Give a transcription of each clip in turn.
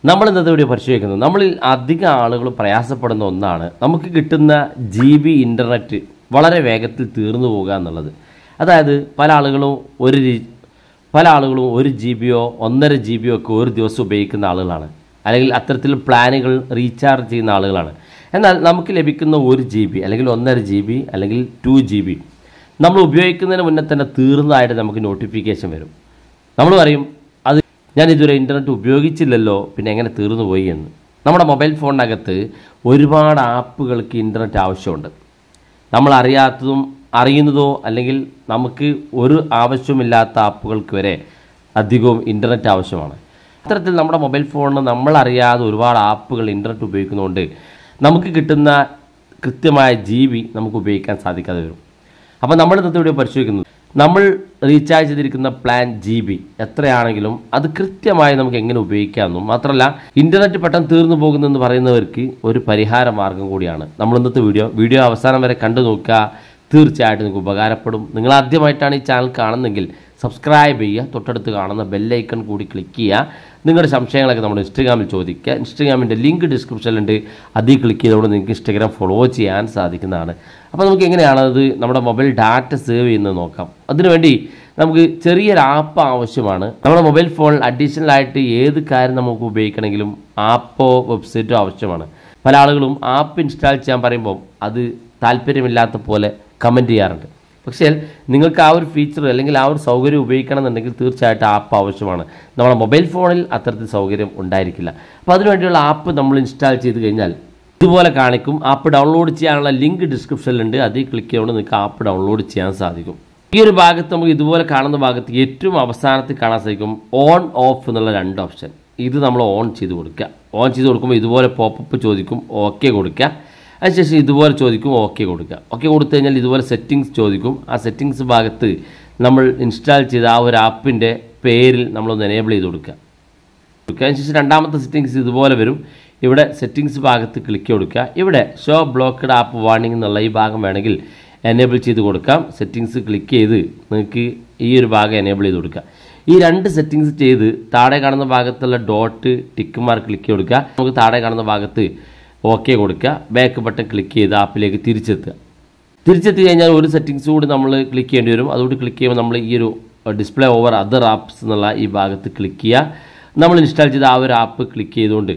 നമ്മൾ ഇന്നത്തെ വീഡിയോ പരിശോധിക്കുന്നത് നമ്മളിൽ അധികം ആളുകൾ പ്രയാസപ്പെടുന്ന ഒന്നാണ് നമുക്ക് കിട്ടുന്ന ജി ബി ഇൻ്റർനെറ്റ് വളരെ വേഗത്തിൽ തീർന്നു പോകുക എന്നുള്ളത് അതായത് പല ആളുകളും ഒരു രീ- പല ആളുകളും ഒരു ജി ബിയോ ഒന്നര ജി ബിയോ ഒക്കെ ഒരു ദിവസം ഉപയോഗിക്കുന്ന ആളുകളാണ് അല്ലെങ്കിൽ അത്തരത്തിൽ പ്ലാനുകൾ റീചാർജ് ചെയ്യുന്ന ആളുകളാണ് എന്നാൽ നമുക്ക് ലഭിക്കുന്ന ഒരു ജി ബി അല്ലെങ്കിൽ ഒന്നര ജി ബി അല്ലെങ്കിൽ ടു ജി ബി നമ്മൾ ഉപയോഗിക്കുന്നതിന് മുന്നേ തന്നെ തീർന്നതായിട്ട് നമുക്ക് നോട്ടിഫിക്കേഷൻ വരും നമ്മൾ പറയും അത് ഞാൻ ഇതുവരെ ഇൻ്റർനെറ്റ് ഉപയോഗിച്ചില്ലല്ലോ പിന്നെ എങ്ങനെ തീർന്നു പോയി എന്ന് നമ്മുടെ മൊബൈൽ ഫോണിനകത്ത് ഒരുപാട് ആപ്പുകൾക്ക് ഇൻ്റർനെറ്റ് ആവശ്യമുണ്ട് നമ്മൾ അറിയാത്തതും അറിയുന്നതോ അല്ലെങ്കിൽ നമുക്ക് ഒരു ആവശ്യമില്ലാത്ത ആപ്പുകൾക്ക് വരെ അധികവും ഇൻ്റർനെറ്റ് ആവശ്യമാണ് അത്തരത്തിൽ നമ്മുടെ മൊബൈൽ ഫോണിന് നമ്മൾ അറിയാതെ ഒരുപാട് ആപ്പുകൾ ഇൻ്റർനെറ്റ് ഉപയോഗിക്കുന്നതുകൊണ്ട് നമുക്ക് കിട്ടുന്ന കൃത്യമായ ജി ബി നമുക്ക് ഉപയോഗിക്കാൻ സാധിക്കാതെ വരും അപ്പോൾ നമ്മൾ ഇന്നത്തെ വീഡിയോ പരിശോധിക്കുന്നത് നമ്മൾ റീചാർജ് ചെയ്തിരിക്കുന്ന പ്ലാൻ ജി ബി എത്രയാണെങ്കിലും അത് കൃത്യമായി നമുക്ക് എങ്ങനെ ഉപയോഗിക്കാമെന്നും മാത്രമല്ല ഇൻ്റർനെറ്റ് പെട്ടെന്ന് തീർന്നു പോകുന്നെന്ന് പറയുന്നവർക്ക് ഒരു പരിഹാര മാർഗം കൂടിയാണ് നമ്മൾ ഇന്നത്തെ വീഡിയോ വീഡിയോ അവസാനം വരെ കണ്ടു നോക്കുക തീർച്ചയായിട്ടും നിങ്ങൾക്ക് ഉപകാരപ്പെടും നിങ്ങൾ ആദ്യമായിട്ടാണ് ഈ ചാനൽ കാണുന്നതെങ്കിൽ സബ്സ്ക്രൈബ് ചെയ്യുക തൊട്ടടുത്ത് കാണുന്ന ബെല്ലൈക്കൺ കൂടി ക്ലിക്ക് ചെയ്യുക നിങ്ങളുടെ സംശയങ്ങളൊക്കെ നമ്മുടെ ഇൻസ്റ്റഗ്രാമിൽ ചോദിക്കുക ഇൻസ്റ്റഗ്രാമിൻ്റെ ലിങ്ക് ഡിസ്ക്രിപ്ഷനിലുണ്ട് അതിൽ ക്ലിക്ക് ചെയ്തുകൊണ്ട് നിങ്ങൾക്ക് ഇൻസ്റ്റഗ്രാം ഫോളോ ചെയ്യാൻ സാധിക്കുന്നതാണ് അപ്പോൾ നമുക്ക് എങ്ങനെയാണ് അത് നമ്മുടെ മൊബൈൽ ഡാറ്റ സേവ് ചെയ്യുന്നത് നോക്കാം അതിനുവേണ്ടി നമുക്ക് ചെറിയൊരു ആപ്പ് ആവശ്യമാണ് നമ്മുടെ മൊബൈൽ ഫോണിൽ അഡീഷണൽ ആയിട്ട് ഏത് കാര്യം നമുക്ക് ഉപയോഗിക്കണമെങ്കിലും ആപ്പോ വെബ്സൈറ്റോ ആവശ്യമാണ് പല ആളുകളും ആപ്പ് ഇൻസ്റ്റാൾ ചെയ്യാൻ പറയുമ്പോൾ അത് താല്പര്യമില്ലാത്ത പോലെ കമൻറ്റ് ചെയ്യാറുണ്ട് പക്ഷേ നിങ്ങൾക്ക് ആ ഒരു ഫീച്ചർ അല്ലെങ്കിൽ ആ ഒരു സൗകര്യം ഉപയോഗിക്കണം എന്നുണ്ടെങ്കിൽ തീർച്ചയായിട്ടും ആപ്പ് ആവശ്യമാണ് നമ്മുടെ മൊബൈൽ ഫോണിൽ അത്തരത്തിൽ സൗകര്യം ഉണ്ടായിരിക്കില്ല അപ്പോൾ അതിനുവേണ്ടിയുള്ള ആപ്പ് നമ്മൾ ഇൻസ്റ്റാൾ ചെയ്ത് കഴിഞ്ഞാൽ ഇതുപോലെ കാണിക്കും ആപ്പ് ഡൗൺലോഡ് ചെയ്യാനുള്ള ലിങ്ക് ഡിസ്ക്രിപ്ഷനിലുണ്ട് അതിൽ ക്ലിക്ക് ചെയ്തുകൊണ്ട് നിങ്ങൾക്ക് ആപ്പ് ഡൗൺലോഡ് ചെയ്യാൻ സാധിക്കും ഈ ഒരു ഭാഗത്ത് നമുക്ക് ഇതുപോലെ കാണുന്ന ഭാഗത്ത് ഏറ്റവും അവസാനത്തിൽ കാണാൻ സാധിക്കും ഓൺ ഓഫ് എന്നുള്ള രണ്ട് ഓപ്ഷൻ ഇത് നമ്മൾ ഓൺ ചെയ്ത് കൊടുക്കുക ഓൺ ചെയ്ത് കൊടുക്കുമ്പോൾ ഇതുപോലെ പോപ്പപ്പ് ചോദിക്കും ഓക്കെ കൊടുക്കുക അതിനുശേഷം ഇതുപോലെ ചോദിക്കും ഓക്കെ കൊടുക്കുക ഓക്കെ കൊടുത്തു കഴിഞ്ഞാൽ ഇതുപോലെ സെറ്റിങ്സ് ചോദിക്കും ആ സെറ്റിങ്സ് ഭാഗത്ത് നമ്മൾ ഇൻസ്റ്റാൾ ചെയ്ത ആ ഒരു ആപ്പിൻ്റെ പേരിൽ നമ്മളൊന്ന് എനേബിൾ ചെയ്ത് കൊടുക്കുക കൊടുക്കുക അതിനുശേഷം രണ്ടാമത്തെ സെറ്റിങ്സ് ഇതുപോലെ വരും ഇവിടെ സെറ്റിങ്സ് ഭാഗത്ത് ക്ലിക്ക് കൊടുക്കുക ഇവിടെ ഷോ ബ്ലോക്ക്ഡ് ആപ്പ് വാർണിംഗ് എന്നുള്ള ഈ ഭാഗം വേണമെങ്കിൽ എനേബിൾ ചെയ്ത് കൊടുക്കാം സെറ്റിങ്സ് ക്ലിക്ക് ചെയ്ത് നിങ്ങൾക്ക് ഈ ഒരു ഭാഗം എനേബിൾ ചെയ്ത് കൊടുക്കുക ഈ രണ്ട് സെറ്റിങ്സ് ചെയ്ത് താഴെ കാണുന്ന ഭാഗത്തുള്ള ഡോട്ട് ടിക്ക് മാർക്ക് ക്ലിക്ക് കൊടുക്കുക നമുക്ക് താഴെ കാണുന്ന ഭാഗത്ത് ഓക്കെ കൊടുക്കുക ബാക്ക് ബട്ടൺ ക്ലിക്ക് ചെയ്ത് ആപ്പിലേക്ക് തിരിച്ചെത്തുക തിരിച്ചെത്തി കഴിഞ്ഞാൽ ഒരു സെറ്റിങ്സ് കൂടി നമ്മൾ ക്ലിക്ക് ചെയ്യേണ്ടി വരും അതുകൂടി ക്ലിക്ക് ചെയ്യുമ്പോൾ നമ്മൾ ഈ ഒരു ഡിസ്പ്ലേ ഓവർ അതർ ആപ്സ് എന്നുള്ള ഈ ഭാഗത്ത് ക്ലിക്ക് ചെയ്യുക നമ്മൾ ഇൻസ്റ്റാൾ ചെയ്ത ആ ഒരു ആപ്പ് ക്ലിക്ക് ചെയ്തുകൊണ്ട്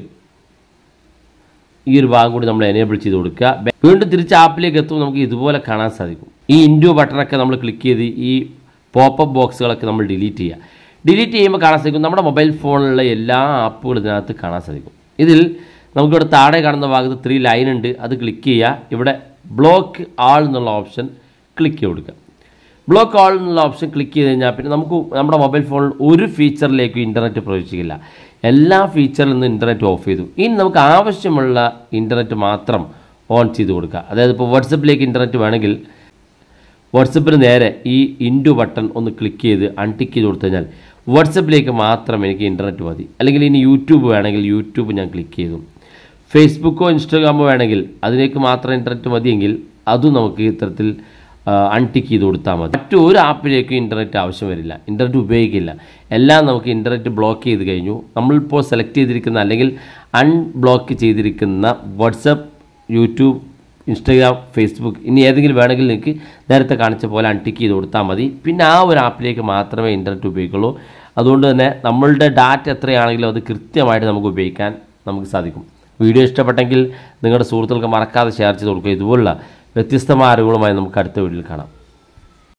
ഈ ഒരു ഭാഗം കൂടി നമ്മൾ എനേബിൾ ചെയ്ത് കൊടുക്കുക വീണ്ടും തിരിച്ച് ആപ്പിലേക്ക് എത്തുമ്പോൾ നമുക്ക് ഇതുപോലെ കാണാൻ സാധിക്കും ഈ ഇൻഡു ബട്ടണൊക്കെ നമ്മൾ ക്ലിക്ക് ചെയ്ത് ഈ പോപ്പപ്പ് ബോക്സുകളൊക്കെ നമ്മൾ ഡിലീറ്റ് ചെയ്യുക ഡിലീറ്റ് ചെയ്യുമ്പോൾ കാണാൻ സാധിക്കും നമ്മുടെ മൊബൈൽ ഫോണിലുള്ള എല്ലാ ആപ്പുകളും ഇതിനകത്ത് കാണാൻ സാധിക്കും ഇതിൽ നമുക്കിവിടെ താഴെ കാണുന്ന ഭാഗത്ത് ത്രീ ലൈൻ ഉണ്ട് അത് ക്ലിക്ക് ചെയ്യുക ഇവിടെ ബ്ലോക്ക് ആൾ എന്നുള്ള ഓപ്ഷൻ ക്ലിക്ക് ചെയ്ത് കൊടുക്കുക ബ്ലോക്ക് ആൾ എന്നുള്ള ഓപ്ഷൻ ക്ലിക്ക് ചെയ്ത് കഴിഞ്ഞാൽ പിന്നെ നമുക്ക് നമ്മുടെ മൊബൈൽ ഫോണിൽ ഒരു ഫീച്ചറിലേക്കും ഇൻ്റർനെറ്റ് പ്രവേശിക്കില്ല എല്ലാ ഫീച്ചറിൽ നിന്നും ഇൻ്റർനെറ്റ് ഓഫ് ചെയ്തു ഇനി നമുക്ക് ആവശ്യമുള്ള ഇൻ്റർനെറ്റ് മാത്രം ഓൺ ചെയ്ത് കൊടുക്കുക അതായത് ഇപ്പോൾ വാട്സപ്പിലേക്ക് ഇൻ്റർനെറ്റ് വേണമെങ്കിൽ വാട്സപ്പിന് നേരെ ഈ ഇൻഡു ബട്ടൺ ഒന്ന് ക്ലിക്ക് ചെയ്ത് അൺടിക്ക് ചെയ്ത് കൊടുത്തു കഴിഞ്ഞാൽ വാട്സപ്പിലേക്ക് മാത്രം എനിക്ക് ഇൻ്റർനെറ്റ് മതി അല്ലെങ്കിൽ ഇനി യൂട്യൂബ് വേണമെങ്കിൽ യൂട്യൂബ് ഞാൻ ക്ലിക്ക് ചെയ്തു ഫേസ്ബുക്കോ ഇൻസ്റ്റാഗ്രാമോ വേണമെങ്കിൽ അതിലേക്ക് മാത്രം ഇൻ്റർനെറ്റ് മതിയെങ്കിൽ അതും നമുക്ക് ഇത്തരത്തിൽ അൺടിക്ക് ചെയ്ത് കൊടുത്താൽ മതി മറ്റു ഒരു ആപ്പിലേക്കും ഇൻ്റർനെറ്റ് ആവശ്യം വരില്ല ഇൻ്റർനെറ്റ് ഉപയോഗിക്കില്ല എല്ലാം നമുക്ക് ഇൻ്റർനെറ്റ് ബ്ലോക്ക് ചെയ്ത് കഴിഞ്ഞു നമ്മളിപ്പോൾ സെലക്ട് ചെയ്തിരിക്കുന്ന അല്ലെങ്കിൽ അൺബ്ലോക്ക് ചെയ്തിരിക്കുന്ന വാട്സപ്പ് യൂട്യൂബ് ഇൻസ്റ്റാഗ്രാം ഫേസ്ബുക്ക് ഇനി ഏതെങ്കിലും വേണമെങ്കിൽ നിങ്ങൾക്ക് നേരത്തെ കാണിച്ച പോലെ അൺടിക്ക് ചെയ്ത് കൊടുത്താൽ മതി പിന്നെ ആ ഒരു ആപ്പിലേക്ക് മാത്രമേ ഇൻ്റർനെറ്റ് ഉപയോഗിക്കുള്ളൂ അതുകൊണ്ട് തന്നെ നമ്മളുടെ ഡാറ്റ എത്രയാണെങ്കിലും അത് കൃത്യമായിട്ട് നമുക്ക് ഉപയോഗിക്കാൻ നമുക്ക് സാധിക്കും വീഡിയോ ഇഷ്ടപ്പെട്ടെങ്കിൽ നിങ്ങളുടെ സുഹൃത്തുക്കൾക്ക് മറക്കാതെ ഷെയർ ചെയ്ത് കൊടുക്കുക ഇതുപോലുള്ള വ്യത്യസ്തമായ അറിവുകളുമായി നമുക്ക് അടുത്ത വീഡിയോയിൽ കാണാം